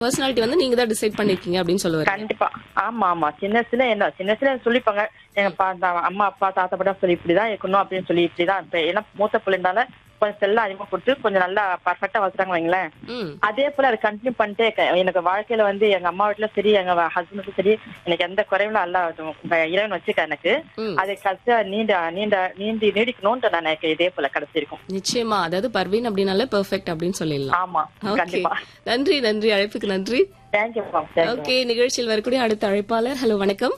Personality வந்து நீங்க தான் டிசைட் பண்ணிருக்கீங்க அப்படின்னு சொல்லுவாரு கண்டிப்பா ஆமா ஆமா சின்ன வயசுல என்ன சின்ன வயசுல சொல்லிப்பாங்க எங்க பா- தா- அம்மா அப்பா தாத்தா படம் சொல்லி இப்படிதான் இருக்கணும் அப்படின்னு சொல்லி இப்படிதான் இப்ப ஏன்னா மூத்த பிள்ளைனால கொஞ்சம் செல்ல அதிகமா கொடுத்து கொஞ்சம் நல்லா பர்ஃபெக்டா வச்சுட்டாங்க வைங்களேன் ம் அதே போல அதை கண்டினியூ பண்ணிட்டே இருக்கேன். எனக்கு வாழ்க்கையில வந்து எங்க அம்மா வீட்டுல சரி எங்க ஹஸ்பண்டுக்கும் சரி எனக்கு எந்த குறைவும் அல்ல இறைவன் வச்சுக்க எனக்கு ம். அதை கடைசியா நீண்ட நீண்ட நீண்டி நீடிக்கணும்னு நான் எனக்கு இதே போல கடைசி இருக்கும் நிச்சயமா அதாவது பர்வீன் அப்படின்னாலே பெர்ஃபெக்ட் அப்படின்னு சொல்லிடலாம் ஆமா ஓகே கண்டிப்பா நன்றி நன்றி அழைப்புக்கு நன்றி தேங்க்யூ மேம் தேங்க்யூ ஓகே நிகழ்ச்சியில் வரக்கூடிய அடுத்த அழைப்பாளர் ஹலோ வணக்கம்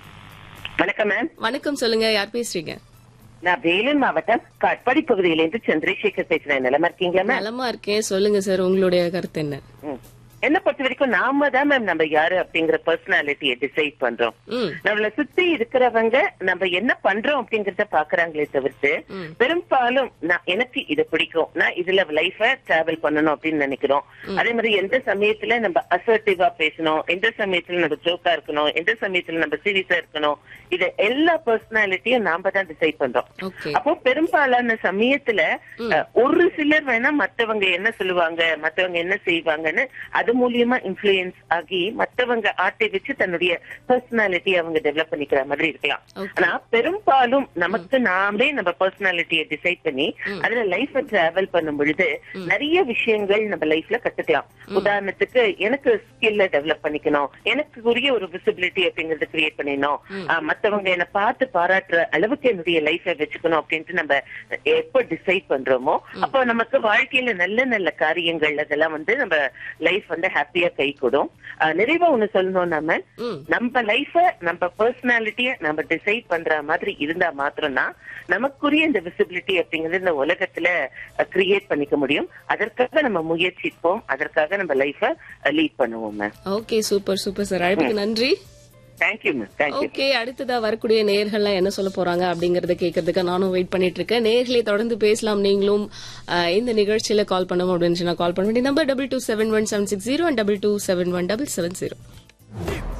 வணக்கம் மேம் வணக்கம் சொல்லுங்க யார் பேசுறீங்க நான் வேலூர் மாவட்டம் காட்பாடி பகுதியிலிருந்து சந்திரசேகர் பேசுறேன் நிலமா இருக்கீங்களா மேம் நலமா இருக்கேன் சொல்லுங்க சார் உங்களுடைய கருத்து என்ன ம். என்ன பொறுத்த வரைக்கும் நாம தான் மேம் நம்ம யாரு அப்படிங்கிற பர்சனாலிட்டியை டிசைட் பண்றோம் ம் நம்மள சுத்தி இருக்கிறவங்க நம்ம என்ன பண்றோம் அப்படிங்கறத பாக்குறாங்களே தவிர்த்து ம். பெரும்பாலும் நான் எனக்கு இது பிடிக்கும் நான் இதுல லைஃப டிராவல் பண்ணணும் அப்படின்னு நினைக்கிறோம் அதே மாதிரி எந்த சமயத்துல நம்ம அசர்டிவா பேசணும் எந்த சமயத்துல நம்ம ஜோக்கா இருக்கணும் எந்த சமயத்துல நம்ம சீரியஸா இருக்கணும் இது எல்லா பர்சனாலிட்டியும் நாம தான் டிசைட் பண்றோம் ஓகே அப்போ பெரும்பாலான சமயத்துல அஹ், ஒரு சிலர் வேணா மத்தவங்க என்ன சொல்லுவாங்க மத்தவங்க என்ன செய்வாங்கன்னு அது மூலியமா இன்ஃபுளுயன்ஸ் ஆகி மத்தவங்க ஆட்டை வச்சு தன்னுடைய பர்சனாலிட்டி அவங்க டெவலப் பண்ணிக்கிற மாதிரி இருக்கலாம் Okay. ஆனா பெரும்பாலும் நமக்கு நாமே நம்ம பர்சனாலிட்டியை டிசைட் பண்ணி அதுல லைஃப் டிராவல் பண்ணும் பொழுது நிறைய விஷயங்கள் நம்ம லைஃப்ல கத்துக்கலாம் உதாரணத்துக்கு எனக்கு ஸ்கில்ல டெவலப் பண்ணிக்கணும் எனக்கு உரிய ஒரு விசிபிலிட்டி அப்படிங்கறத கிரியேட் பண்ணிடணும் ஆஹ், மத்தவங்க என்ன பார்த்து பாராட்டுற அளவுக்கு என்னுடைய லைஃபை வச்சுக்கணும் அப்படின்ட்டு நம்ம எப்ப டிசைட் பண்றோமோ அப்போ நமக்கு வாழ்க்கையில நல்ல நல்ல காரியங்கள் அதெல்லாம் வந்து நம்ம லைஃப் வந்து ஹாப்பியா கை கூடும் ஆஹ், நிறைவா ஒண்ணு சொல்லணும் நம்ம ம் நம்ம லைஃப நம்ம பர்சனாலிட்டிய நம்ம டிசைட் பண்ற மாதிரி இருந்தா மாத்திரம்தான் நமக்குரிய இந்த விசிபிலிட்டி அப்படிங்கறது இந்த உலகத்துல கிரியேட் பண்ணிக்க முடியும் அதற்காக நம்ம முயற்சிப்போம் அதற்காக நம்ம லைஃப லீட் பண்ணுவோம் ma'am okay super super sir அழைப்புக்கு நன்றி தேங்க்யூ மேம் தேங்க்யூ ஓகே அடுத்ததா வரக்கூடிய நேர்கள்லாம் என்ன சொல்ல போறாங்க அப்படிங்கறத கேட்கறதுக்கு நானும் வெயிட் பண்ணிட்டு இருக்கேன் நேர்களை தொடர்ந்து பேசலாம் நீங்களும் அஹ், இந்த நிகழ்ச்சியில கால் பண்ணணும் அப்படின்னு சொன்னா கால் பண்ண வேண்டிய number double two seven one seven six zero double two seven one double seven zero